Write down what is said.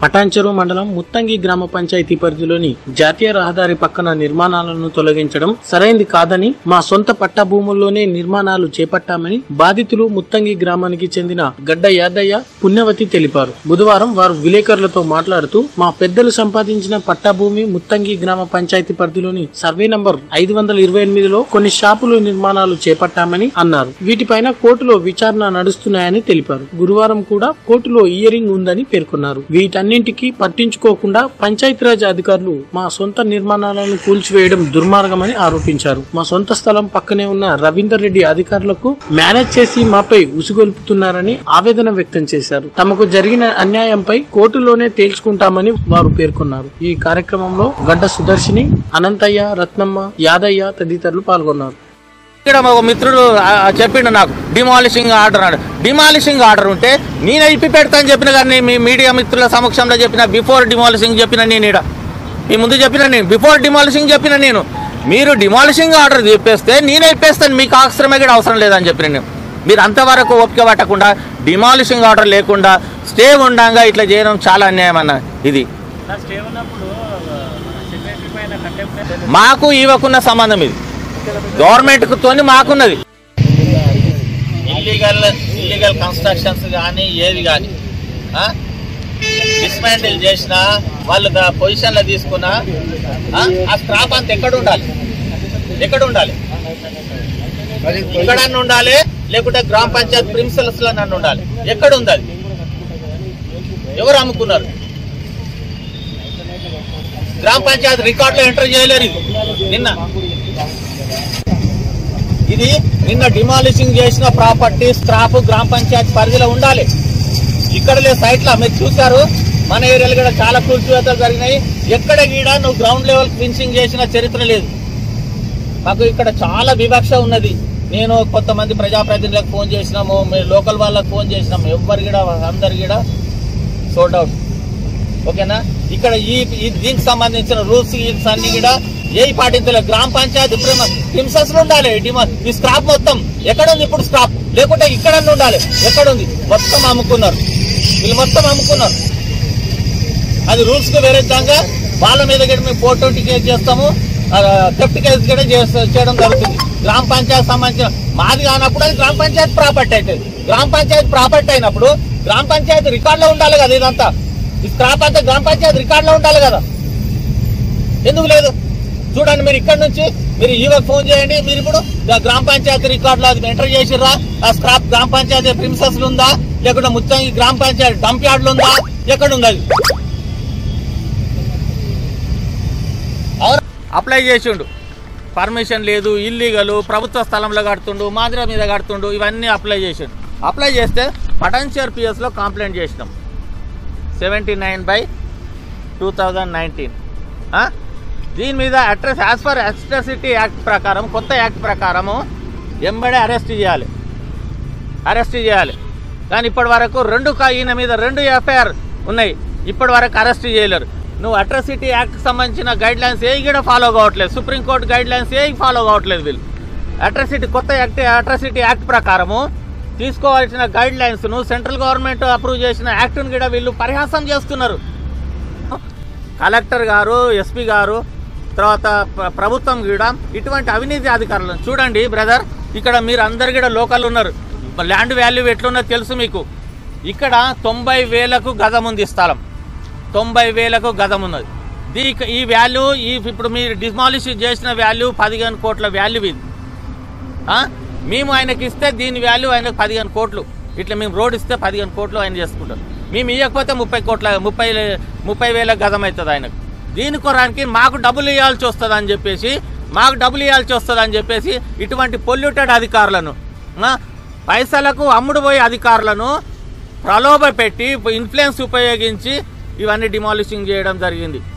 పటాన్చెరు మండలం ముత్తంగి గ్రామ పంచాయతీ పరిధిలోని జాతీయ రహదారి పక్కన నిర్మాణాలను తొలగించడం సరైంది కాదని మా సొంత పట్టా భూముల్లోనే నిర్మాణాలు చేపట్టామని బాధితులు ముత్తంగి గ్రామానికి చెందిన గడ్డ యాదయ్య పుణ్యవతి తెలిపారు బుధవారం వారు విలేకరులతో మాట్లాడుతూ మా పెద్దలు సంపాదించిన పట్టా భూమి ముత్తంగి గ్రామ పంచాయతీ పరిధిలోని సర్వే నంబర్ ఐదు వందల ఇరవై ఎనిమిదిలో కొన్ని షాపులు నిర్మాణాలు చేపట్టామని అన్నారు వీటిపైన కోర్టులో విచారణ నడుస్తున్నాయని తెలిపారు గురువారం కూడా కోర్టులో ఇయరింగ్ ఉందని పేర్కొన్నారు వీటన్నింటికి పట్టించుకోకుండా పంచాయతీరాజ్ అధికారులు మా సొంత నిర్మాణాలను కూల్చివేయడం దుర్మార్గమని ఆరోపించారు మా సొంత స్థలం పక్కనే ఉన్న రవీందర్ రెడ్డి అధికారులకు మేనేజ్ చేసి మాపై ఉసుగొల్పుతున్నారని ఆవేదన వ్యక్తం చేశారు తమకు జరిగిన అన్యాయంపై కోర్టులోనే తేల్చుకుంటామని వారు పేర్కొన్నారు ఈ కార్యక్రమంలో గడ్డ సుదర్శిని అనంతయ్య రత్నమ్మ యాదయ్య తదితరులు పాల్గొన్నారు ఇక్కడ ఒక మిత్రుడు ఆ, చెప్పిండు నాకు డిమాలిషింగ్ ఆర్డర్ అన్నాడు డిమాలిషింగ్ ఆర్డర్ ఉంటే నేను ఇప్పి పెడతాను చెప్పిన కానీ మీ మీడియా మిత్రుల సమక్షంలో చెప్పిన బిఫోర్ డిమాలిషింగ్ చెప్పిన నేను ఇక్కడ మీ ముందు చెప్పిన నేను బిఫోర్ డిమాలిషింగ్ చెప్పిన నేను మీరు డిమాలిషింగ్ ఆర్డర్ చెప్పేస్తే నేనే ఇప్పేస్తాను మీకు అవసరమే కూడా అవసరం లేదని చెప్పిన నేను మీరు అంతవరకు ఓపిక పట్టకుండా డిమాలిషింగ్ ఆర్డర్ లేకుండా స్టే ఉండంగా ఇట్లా చేయడం చాలా అన్యాయం అన్న ఇది మాకు ఇవ్వకున్న సంబంధం ఇది గవర్నమెంట్కు తోని మాకున్నది ఇల్లీగల్ ఇల్లీగల్ కన్స్ట్రక్షన్స్ కానీ ఏవి కానీ డిస్మాంటిల్ చేసినా వాళ్ళు దా- పొజిషన్లో తీసుకున్నా ఆ, ఆ స్క్రాప్ అంత ఎక్కడ ఉండాలి ఎక్కడ ఉండాలి ఇక్కడ ఉండాలి లేకుంటే గ్రామ పంచాయత్ ప్రిన్సిపల్స్ లో నన్ను ఉండాలి ఎక్కడ ఉంది అది ఎవరు అమ్ముకున్నారు గ్రామ పంచాయత్ రికార్డులో ఎంటర్ చేయలేరు ఇది నిన్న ఇది నిన్న డిమాలిషింగ్ చేసిన ప్రాపర్టీ స్క్రాప్ గ్రామ పంచాయతీ పరిధిలో ఉండాలి ఇక్కడ లేదు సైట్లో మీరు చూశారు మన ఏరియాలో కూడా చాలా కూల్చివేతలు జరిగినాయి ఎక్కడ గీడ నువ్వు గ్రౌండ్ లెవెల్ ఫినిషింగ్ చేసిన చరిత్ర లేదు మాకు ఇక్కడ చాలా వివక్ష ఉన్నది నేను కొంతమంది ప్రజాప్రతినిధులకు ఫోన్ చేసినాము మేము లోకల్ వాళ్ళకి ఫోన్ చేసినాము ఎవ్వరు కూడా అందరు కూడా సోల్డ్ అవుట్ ఓకేనా ఇక్కడ ఈ ఈ దీనికి సంబంధించిన రూల్స్ గీల్స్ అన్ని కూడా ఏ పాటించలేదు గ్రామ పంచాయతీ హింసస్ ఉండాలి డిమా- ఈ స్క్రాప్ మొత్తం ఎక్కడ ఉంది ఇప్పుడు స్క్రాప్ లేకుంటే ఇక్కడ ఉండాలి ఎక్కడ ఉంది మొత్తం అమ్ముకున్నారు వీళ్ళు మొత్తం అమ్ముకున్నారు అది రూల్స్ కు విరుద్ధంగా వాళ్ళ మీద కూడా మేము ఫోటో కేసు చేస్తాము థెఫ్ట్ కేసు కూడా చేస్త- చేయడం జరుగుతుంది గ్రామ పంచాయతీ సంబంధించిన మాది కానప్పుడు అది గ్రామ పంచాయతీ ప్రాపర్టీ అవుతుంది గ్రామ పంచాయతీ ప్రాపర్టీ అయినప్పుడు గ్రామ పంచాయతీ రికార్డులో ఉండాలి కదా ఇదంతా ఈ స్క్రాప్ అంతా గ్రామ పంచాయతీ రికార్డులో ఉండాలి కదా ఎందుకు లేదు చూడండి మీరు ఇక్కడ నుంచి మీరు ఈవోకి ఫోన్ చేయండి మీరు ఇప్పుడు గా- గ్రామ పంచాయతీ రికార్డులో అది ఎంటర్ చేసిర్రా ఆ స్క్రాప్ గ్రామ పంచాయతీ ప్రిన్సెస్ ఉందా లేకుంటే ముత్తంగి గ్రామ పంచాయతీ డంప్ యార్డ్లు ఉందా ఎక్కడ ఉంది అది అవును అప్లై చేసిండు పర్మిషన్ లేదు ఇల్లీగల్ ప్రభుత్వ స్థలంలో కడుతుండు మాదిర మీద కడుతుండు ఇవన్నీ అప్లై చేసిండు అప్లై చేస్తే పటన్షియర్ పిఎస్లో కంప్లైంట్ చేసినాం seventy nine by two thousand nineteen దీని మీద అట్రస్ యాజ్ పర్ అట్రసిటీ యాక్ట్ ప్రకారం కొత్త యాక్ట్ ప్రకారము ఎంబడే అరెస్ట్ చేయాలి అరెస్ట్ చేయాలి కానీ ఇప్పటి వరకు రెండు కా- ఈయన మీద రెండు ఎఫ్ఐఆర్ ఉన్నాయి ఇప్పటి వరకు అరెస్ట్ చేయలేరు నువ్వు అట్రసిటీ యాక్ట్ సంబంధించిన గైడ్ లైన్స్ ఏ కూడా ఫాలో కావట్లేదు సుప్రీంకోర్టు గైడ్ లైన్స్ ఏ ఫాలో కావట్లేదు వీళ్ళు అట్రసిటీ కొత్త యాక్ట్ అట్రసిటీ యాక్ట్ ప్రకారము తీసుకోవాల్సిన గైడ్ లైన్స్ను సెంట్రల్ గవర్నమెంట్ అప్రూవ్ చేసిన యాక్ట్ను కూడా వీళ్ళు పరిహాసం చేస్తున్నారు కలెక్టర్ గారు ఎస్పీ గారు తర్వాత ప్ర- ప్రభుత్వం కూడా ఇటువంటి అవినీతి అధికారులను చూడండి బ్రదర్ ఇక్కడ మీరు అందరు కూడా లోకల్ ఉన్నారు ల్యాండ్ వాల్యూ ఎట్లున్నదో తెలుసు మీకు ఇక్కడ తొంభై వేలకు గదం ఉంది స్థలం తొంభై వేలకు గదం ఉన్నది దీనికి ఈ వాల్యూ ఈ ఇప్పుడు మీరు డిమాలిష్ చేసిన వాల్యూ పదిహేను కోట్ల వాల్యూ ఇది ఆ? మేము ఆయనకి ఇస్తే దీని వాల్యూ ఆయనకు పదిహేను కోట్లు ఇట్లా మేము రోడ్ ఇస్తే పదిహేను కోట్లు ఆయన చేసుకుంటాం మేము ఇవ్వకపోతే ముప్పై కోట్ల ముప్పై ముప్పై వేల గదం అవుతుంది ఆయనకు దీని కొరానికి మాకు డబ్బులు ఇవ్వాల్సి వస్తుంది అని చెప్పేసి మాకు డబ్బులు ఇవ్వాల్సి వస్తుంది అని చెప్పేసి ఇటువంటి పొల్యూటెడ్ అధికారులను ఆ, పైసలకు అమ్ముడు పోయే అధికారులను ప్రలోభ పెట్టి ఇన్ఫ్లుయెన్స్ ఉపయోగించి ఇవన్నీ డిమాలిషింగ్ చేయడం జరిగింది